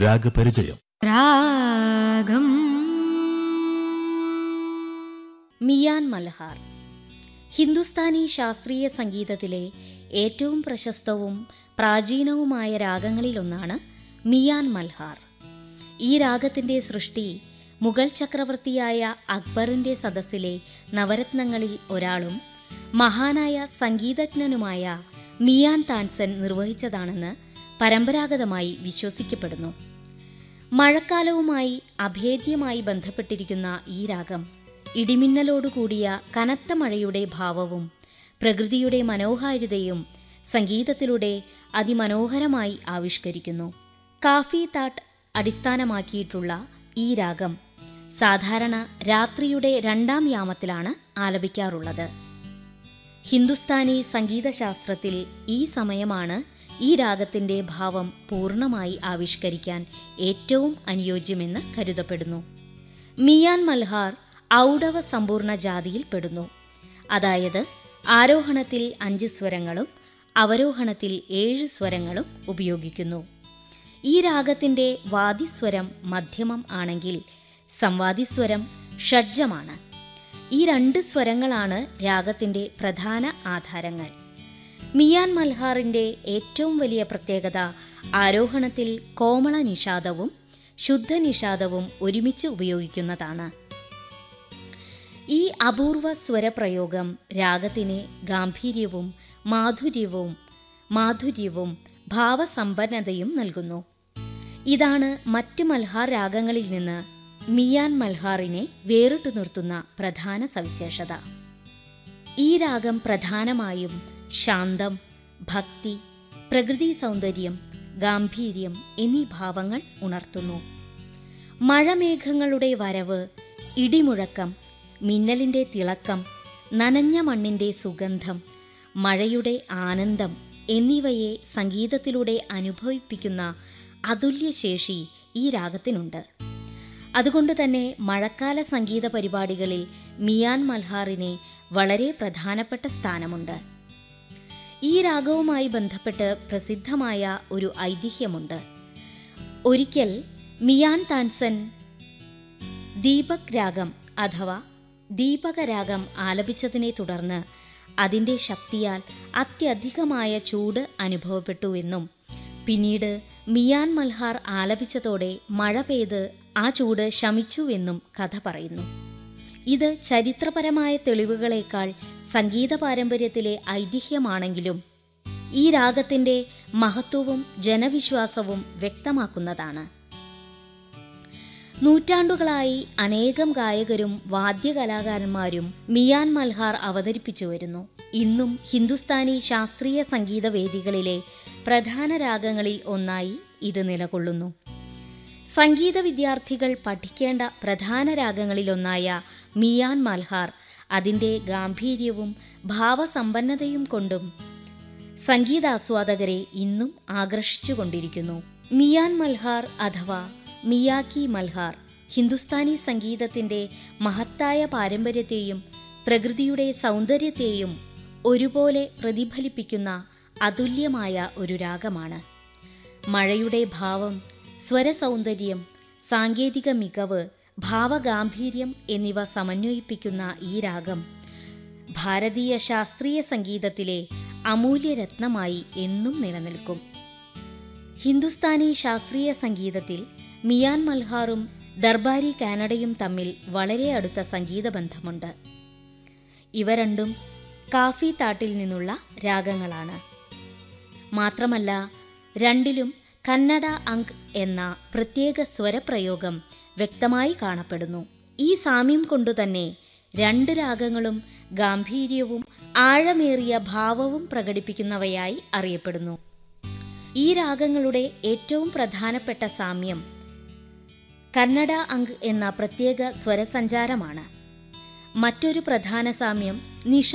രാഗപരിചയം രാഗം മിയാൻ മൽഹാർ ഹിന്ദുസ്ഥാനി ശാസ്ത്രീയ സംഗീതത്തിലെ ഏറ്റവും പ്രശസ്തവും പ്രാചീനവുമായ രാഗങ്ങളിലൊന്നാണ് മിയാൻ മൽഹാർ ഈ രാഗത്തിന്റെ സൃഷ്ടി മുഗൾ ചക്രവർത്തിയായ അക്ബറിന്റെ സദസ്സിലെ നവരത്നങ്ങളിൽ ഒരാളും മഹാനായ സംഗീതജ്ഞനുമായ മിയാൻ താൻസൻ നിർവഹിച്ചതാണെന്ന് പരമ്പരാഗതമായി വിശ്വസിക്കപ്പെടുന്നു മഴക്കാലവുമായി അഭേദ്യമായി ബന്ധപ്പെട്ടിരിക്കുന്ന ഈ രാഗം ഇടിമിന്നലോടുകൂടിയ കനത്ത മഴയുടെ ഭാവവും പ്രകൃതിയുടെ മനോഹാരിതയും സംഗീതത്തിലൂടെ അതിമനോഹരമായി ആവിഷ്കരിക്കുന്നു കാഫി താട്ട് അടിസ്ഥാനമാക്കിയിട്ടുള്ള ഈ രാഗം സാധാരണ രാത്രിയുടെ രണ്ടാം യാമത്തിലാണ് ആലപിക്കാറുള്ളത് ഹിന്ദുസ്ഥാനി സംഗീതശാസ്ത്രത്തിൽ ഈ സമയമാണ് ഈ രാഗത്തിന്റെ ഭാവം പൂർണ്ണമായി ആവിഷ്കരിക്കാൻ ഏറ്റവും അനുയോജ്യമെന്ന് കരുതപ്പെടുന്നു മിയാൻ മൽഹാർ ഔഡവ സമ്പൂർണ്ണ ജാതിയിൽ പെടുന്നു അതായത് ആരോഹണത്തിൽ അഞ്ച് സ്വരങ്ങളും അവരോഹണത്തിൽ ഏഴ് സ്വരങ്ങളും ഉപയോഗിക്കുന്നു ഈ രാഗത്തിന്റെ വാദിസ്വരം മധ്യമം ആണെങ്കിൽ സംവാദിസ്വരം ഷഡ്ജമാണ് ഈ രണ്ട് സ്വരങ്ങളാണ് രാഗത്തിന്റെ പ്രധാന ആധാരങ്ങൾ മിയാൻ മൽഹാറിന്റെ ഏറ്റവും വലിയ പ്രത്യേകത ആരോഹണത്തിൽ കോമള നിഷാദവും ശുദ്ധ നിഷാദവും ഒരുമിച്ച് ഉപയോഗിക്കുന്നതാണ് ഈ അപൂർവ സ്വരപ്രയോഗം രാഗത്തിന് ഗാംഭീര്യവും മാധുര്യവും മാധുര്യവും ഭാവസമ്പന്നതയും നൽകുന്നു ഇതാണ് മറ്റ് മൽഹാർ രാഗങ്ങളിൽ നിന്ന് മിയാൻ മൽഹാറിനെ വേറിട്ടു നിർത്തുന്ന പ്രധാന സവിശേഷത ഈ രാഗം പ്രധാനമായും ശാന്തം ഭക്തി പ്രകൃതി സൗന്ദര്യം ഗാംഭീര്യം എന്നീ ഭാവങ്ങൾ ഉണർത്തുന്നു മഴമേഘങ്ങളുടെ വരവ് ഇടിമുഴക്കം മിന്നലിന്റെ തിളക്കം നനഞ്ഞ മണ്ണിന്റെ സുഗന്ധം മഴയുടെ ആനന്ദം എന്നിവയെ സംഗീതത്തിലൂടെ അനുഭവിപ്പിക്കുന്ന അതുല്യശേഷി ഈ രാഗത്തിനുണ്ട് അതുകൊണ്ട് തന്നെ മഴക്കാല സംഗീത പരിപാടികളിൽ മിയാൻ മൽഹാറിന് വളരെ പ്രധാനപ്പെട്ട സ്ഥാനമുണ്ട് ഈ രാഗവുമായി ബന്ധപ്പെട്ട് പ്രസിദ്ധമായ ഒരു ഐതിഹ്യമുണ്ട് ഒരിക്കൽ മിയാൻ താൻസൻ ദീപക് രാഗം അഥവാ ദീപകരാഗം ആലപിച്ചതിനെ തുടർന്ന് അതിൻ്റെ ശക്തിയാൽ അത്യധികമായ ചൂട് അനുഭവപ്പെട്ടുവെന്നും പിന്നീട് മിയാൻ മൽഹാർ ആലപിച്ചതോടെ മഴ പെയ്ത് ആ ചൂട് ശമിച്ചുവെന്നും കഥ പറയുന്നു ഇത് ചരിത്രപരമായ തെളിവുകളേക്കാൾ സംഗീത പാരമ്പര്യത്തിലെ ഐതിഹ്യമാണെങ്കിലും ഈ രാഗത്തിന്റെ മഹത്വവും ജനവിശ്വാസവും വ്യക്തമാക്കുന്നതാണ് നൂറ്റാണ്ടുകളായി അനേകം ഗായകരും വാദ്യകലാകാരന്മാരും മിയാൻ മൽഹാർ അവതരിപ്പിച്ചു വരുന്നു ഇന്നും ഹിന്ദുസ്ഥാനി ശാസ്ത്രീയ സംഗീത വേദികളിലെ പ്രധാന രാഗങ്ങളിൽ ഒന്നായി ഇത് നിലകൊള്ളുന്നു സംഗീത വിദ്യാർത്ഥികൾ പഠിക്കേണ്ട പ്രധാന രാഗങ്ങളിലൊന്നായ മിയാൻ മൽഹാർ അതിൻ്റെ ഗാംഭീര്യവും ഭാവസമ്പന്നതയും കൊണ്ടും സംഗീതാസ്വാദകരെ ഇന്നും ആകർഷിച്ചുകൊണ്ടിരിക്കുന്നു മിയാൻ മൽഹാർ അഥവാ മിയാക്കി മൽഹാർ ഹിന്ദുസ്ഥാനി സംഗീതത്തിന്റെ മഹത്തായ പാരമ്പര്യത്തെയും പ്രകൃതിയുടെ സൗന്ദര്യത്തെയും ഒരുപോലെ പ്രതിഫലിപ്പിക്കുന്ന അതുല്യമായ ഒരു രാഗമാണ് മഴയുടെ ഭാവം സ്വരസൗന്ദര്യം സാങ്കേതിക മികവ് ഭാവഗാംഭീര്യം എന്നിവ സമന്വയിപ്പിക്കുന്ന ഈ രാഗം ഭാരതീയ ശാസ്ത്രീയ സംഗീതത്തിലെ അമൂല്യരത്നമായി എന്നും നിലനിൽക്കും ഹിന്ദുസ്ഥാനി ശാസ്ത്രീയ സംഗീതത്തിൽ മിയാൻ മൽഹാറും ദർബാരി കാനഡയും തമ്മിൽ വളരെ അടുത്ത സംഗീത ബന്ധമുണ്ട് ഇവ രണ്ടും കാഫി താട്ടിൽ നിന്നുള്ള രാഗങ്ങളാണ് മാത്രമല്ല രണ്ടിലും കന്നഡ അങ്ക് എന്ന പ്രത്യേക സ്വരപ്രയോഗം വ്യക്തമായി കാണപ്പെടുന്നു ഈ സാമ്യം കൊണ്ടുതന്നെ രണ്ട് രാഗങ്ങളും ഗാംഭീര്യവും ആഴമേറിയ ഭാവവും പ്രകടിപ്പിക്കുന്നവയായി അറിയപ്പെടുന്നു ഈ രാഗങ്ങളുടെ ഏറ്റവും പ്രധാനപ്പെട്ട സാമ്യം കന്നഡ അങ്ക് എന്ന പ്രത്യേക സ്വരസഞ്ചാരമാണ് മറ്റൊരു പ്രധാന സാമ്യം നിഷ